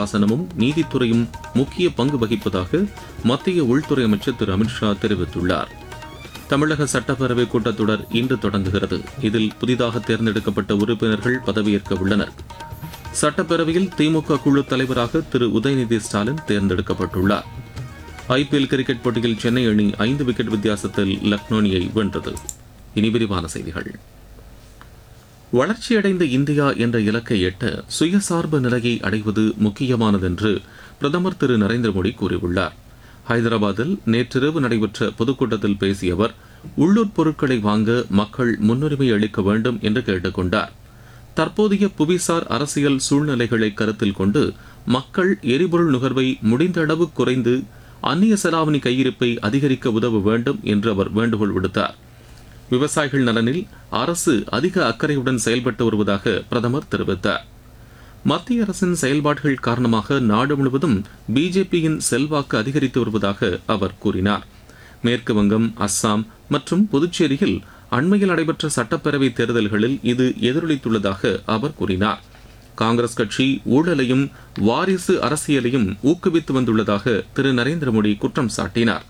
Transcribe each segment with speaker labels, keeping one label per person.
Speaker 1: சாசனமும் நீதித்துறையும் முக்கிய பங்கு வகிப்பதாக மத்திய உள்துறை அமைச்சர் திரு அமித்ஷா தெரிவித்துள்ளார் தமிழக சட்டப்பேரவை கூட்டத்தொடர் இன்று தொடங்குகிறது இதில் புதிதாக தேர்ந்தெடுக்கப்பட்ட உறுப்பினர்கள் பதவியேற்க உள்ளனர் சட்டப்பேரவையில் திமுக குழு தலைவராக திரு உதயநிதி ஸ்டாலின் தேர்ந்தெடுக்கப்பட்டுள்ளார் ஐபிஎல் கிரிக்கெட் போட்டியில் சென்னை அணி ஐந்து விக்கெட் வித்தியாசத்தில் லக்னோ அணியை வென்றது இனி விரிவான செய்திகள் வளர்ச்சியடைந்த இந்தியா என்ற இலக்கை எட்ட சுயசார்பு நிலையை அடைவது முக்கியமானதென்று பிரதமர் திரு நரேந்திர மோடி கூறியுள்ளார் ஹைதராபாத்தில் நேற்றிரவு நடைபெற்ற பொதுக்கூட்டத்தில் பேசிய அவர் உள்ளூர் பொருட்களை வாங்க மக்கள் முன்னுரிமை அளிக்க வேண்டும் என்று கேட்டுக்கொண்டார் தற்போதைய புவிசார் அரசியல் சூழ்நிலைகளை கருத்தில் கொண்டு மக்கள் எரிபொருள் நுகர்வை முடிந்த அளவு குறைந்து அந்நிய செலாவணி கையிருப்பை அதிகரிக்க உதவ வேண்டும் என்று அவர் வேண்டுகோள் விடுத்தார் விவசாயிகள் நலனில் அரசு அதிக அக்கறையுடன் செயல்பட்டு வருவதாக பிரதமர் தெரிவித்தார் மத்திய அரசின் செயல்பாடுகள் காரணமாக நாடு முழுவதும் பிஜேபியின் செல்வாக்கு அதிகரித்து வருவதாக அவர் கூறினார் மேற்கு வங்கம் அஸ்ஸாம் மற்றும் புதுச்சேரியில் அண்மையில் நடைபெற்ற சட்டப்பேரவை தேர்தல்களில் இது எதிரொலித்துள்ளதாக அவர் கூறினார் காங்கிரஸ் கட்சி ஊழலையும் வாரிசு அரசியலையும் ஊக்குவித்து வந்துள்ளதாக திரு நரேந்திர மோடி குற்றம் சாட்டினார்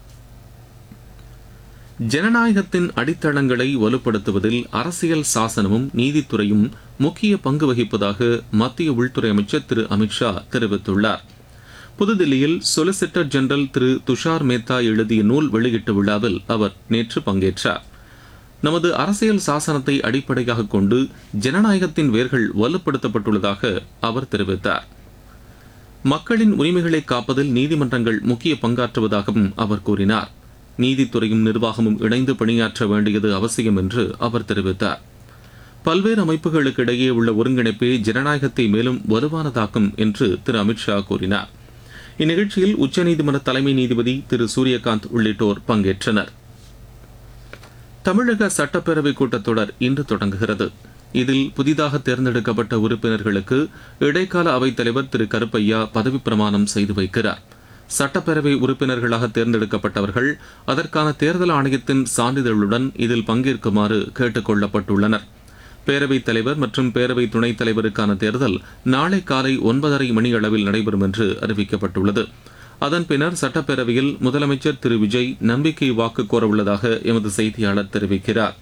Speaker 1: ஜனநாயகத்தின் அடித்தளங்களை வலுப்படுத்துவதில் அரசியல் சாசனமும் நீதித்துறையும் முக்கிய பங்கு வகிப்பதாக மத்திய உள்துறை அமைச்சர் திரு அமித்ஷா தெரிவித்துள்ளார் புதுதில்லியில் சொலிசிட்டர் ஜெனரல் திரு துஷார் மேத்தா எழுதிய நூல் வெளியீட்டு விழாவில் அவர் நேற்று பங்கேற்றார் நமது அரசியல் சாசனத்தை அடிப்படையாக கொண்டு ஜனநாயகத்தின் வேர்கள் வலுப்படுத்தப்பட்டுள்ளதாக அவர் தெரிவித்தார் மக்களின் உரிமைகளை காப்பதில் நீதிமன்றங்கள் முக்கிய பங்காற்றுவதாகவும் அவர் கூறினார் நீதித்துறையும் நிர்வாகமும் இணைந்து பணியாற்ற வேண்டியது அவசியம் என்று அவர் தெரிவித்தார் பல்வேறு அமைப்புகளுக்கு இடையே உள்ள ஒருங்கிணைப்பே ஜனநாயகத்தை மேலும் வலுவானதாக்கும் என்று திரு அமித்ஷா கூறினார் இந்நிகழ்ச்சியில் உச்சநீதிமன்ற தலைமை நீதிபதி திரு சூரியகாந்த் உள்ளிட்டோர் பங்கேற்றனர் தமிழக சட்டப்பேரவை கூட்டத்தொடர் இன்று தொடங்குகிறது இதில் புதிதாக தேர்ந்தெடுக்கப்பட்ட உறுப்பினர்களுக்கு இடைக்கால அவைத்தலைவர் திரு கருப்பையா பதவிப் பிரமாணம் செய்து வைக்கிறார் சட்டப்பேரவை உறுப்பினர்களாக தேர்ந்தெடுக்கப்பட்டவர்கள் அதற்கான தேர்தல் ஆணையத்தின் சான்றிதழுடன் இதில் பங்கேற்குமாறு கேட்டுக் கொள்ளப்பட்டுள்ளனர் பேரவைத் தலைவர் மற்றும் பேரவை துணைத் தலைவருக்கான தேர்தல் நாளை காலை ஒன்பதரை மணி அளவில் நடைபெறும் என்று அறிவிக்கப்பட்டுள்ளது அதன் பின்னர் சட்டப்பேரவையில் முதலமைச்சர் திரு விஜய் நம்பிக்கை வாக்கு கோரவுள்ளதாக எமது செய்தியாளர் தெரிவிக்கிறார்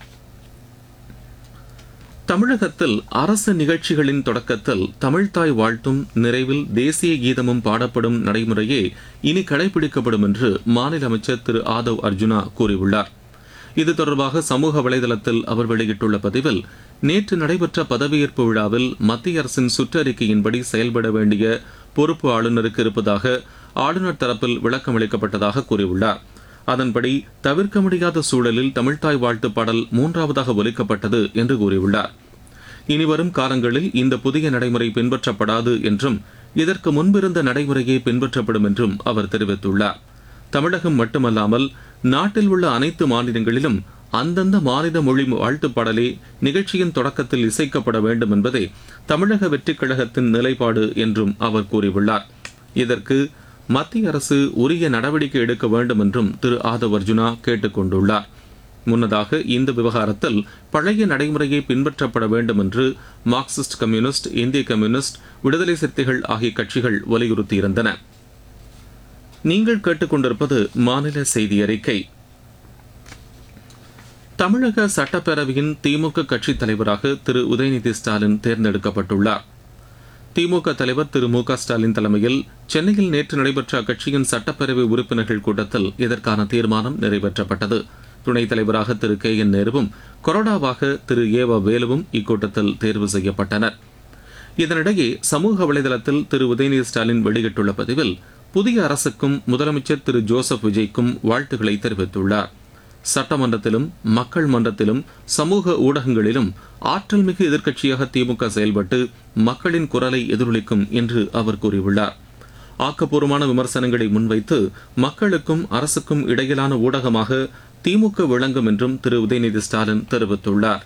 Speaker 1: தமிழகத்தில் அரசு நிகழ்ச்சிகளின் தொடக்கத்தில் தமிழ்தாய் வாழ்த்தும் நிறைவில் தேசிய கீதமும் பாடப்படும் நடைமுறையே இனி கடைபிடிக்கப்படும் என்று மாநில அமைச்சர் திரு ஆதவ் அர்ஜுனா கூறியுள்ளார் இது தொடர்பாக சமூக வலைதளத்தில் அவர் வெளியிட்டுள்ள பதிவில் நேற்று நடைபெற்ற பதவியேற்பு விழாவில் மத்திய அரசின் சுற்றறிக்கையின்படி செயல்பட வேண்டிய பொறுப்பு ஆளுநருக்கு இருப்பதாக ஆளுநர் தரப்பில் விளக்கம் அளிக்கப்பட்டதாக கூறியுள்ளார் அதன்படி தவிர்க்க முடியாத சூழலில் தமிழ்தாய் வாழ்த்து பாடல் மூன்றாவதாக ஒலிக்கப்பட்டது என்று கூறியுள்ளார் இனிவரும் காலங்களில் இந்த புதிய நடைமுறை பின்பற்றப்படாது என்றும் இதற்கு முன்பிருந்த நடைமுறையே பின்பற்றப்படும் என்றும் அவர் தெரிவித்துள்ளார் தமிழகம் மட்டுமல்லாமல் நாட்டில் உள்ள அனைத்து மாநிலங்களிலும் அந்தந்த மாநில மொழி வாழ்த்துப் பாடலே நிகழ்ச்சியின் தொடக்கத்தில் இசைக்கப்பட வேண்டும் என்பதே தமிழக வெற்றிக் கழகத்தின் நிலைப்பாடு என்றும் அவர் கூறியுள்ளார் இதற்கு மத்திய அரசு உரிய நடவடிக்கை எடுக்க வேண்டும் என்றும் திரு ஆதவ் அர்ஜுனா கேட்டுக் கொண்டுள்ளார் முன்னதாக இந்த விவகாரத்தில் பழைய நடைமுறையை பின்பற்றப்பட வேண்டும் என்று மார்க்சிஸ்ட் கம்யூனிஸ்ட் இந்திய கம்யூனிஸ்ட் விடுதலை சிறுத்தைகள் ஆகிய கட்சிகள் வலியுறுத்தியிருந்தன நீங்கள் கேட்டுக்கொண்டிருப்பது மாநில செய்தி அறிக்கை தமிழக சட்டப்பேரவையின் திமுக கட்சித் தலைவராக திரு உதயநிதி ஸ்டாலின் தேர்ந்தெடுக்கப்பட்டுள்ளார் திமுக தலைவர் திரு மு க ஸ்டாலின் தலைமையில் சென்னையில் நேற்று நடைபெற்ற அக்கட்சியின் சட்டப்பேரவை உறுப்பினர்கள் கூட்டத்தில் இதற்கான தீர்மானம் நிறைவேற்றப்பட்டது துணைத் தலைவராக திரு கே என் நேருவும் கொறடாவாக திரு ஏவ வேலுவும் இக்கூட்டத்தில் தேர்வு செய்யப்பட்டனர் இதனிடையே சமூக வலைதளத்தில் திரு உதயநிதி ஸ்டாலின் வெளியிட்டுள்ள பதிவில் புதிய அரசுக்கும் முதலமைச்சர் திரு ஜோசப் விஜய்க்கும் வாழ்த்துக்களை தெரிவித்துள்ளார் சட்டமன்றத்திலும் மக்கள் மன்றத்திலும் சமூக ஊடகங்களிலும் ஆற்றல் மிகு எதிர்க்கட்சியாக திமுக செயல்பட்டு மக்களின் குரலை எதிரொலிக்கும் என்று அவர் கூறியுள்ளார் ஆக்கப்பூர்வமான விமர்சனங்களை முன்வைத்து மக்களுக்கும் அரசுக்கும் இடையிலான ஊடகமாக திமுக விளங்கும் என்றும் திரு உதயநிதி ஸ்டாலின் தெரிவித்துள்ளார்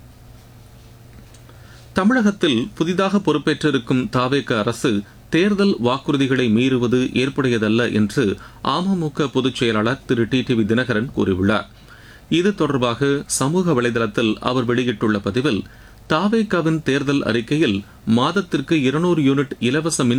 Speaker 1: தமிழகத்தில் புதிதாக பொறுப்பேற்றிருக்கும் தாவேக அரசு தேர்தல் வாக்குறுதிகளை மீறுவது ஏற்புடையதல்ல என்று அமமுக பொதுச் செயலாளர் திரு டி டிவி தினகரன் கூறியுள்ளார் இது தொடர்பாக சமூக வலைதளத்தில் அவர் வெளியிட்டுள்ள பதிவில் தாவேகாவின் தேர்தல் அறிக்கையில் மாதத்திற்கு இருநூறு யூனிட் இலவச மின்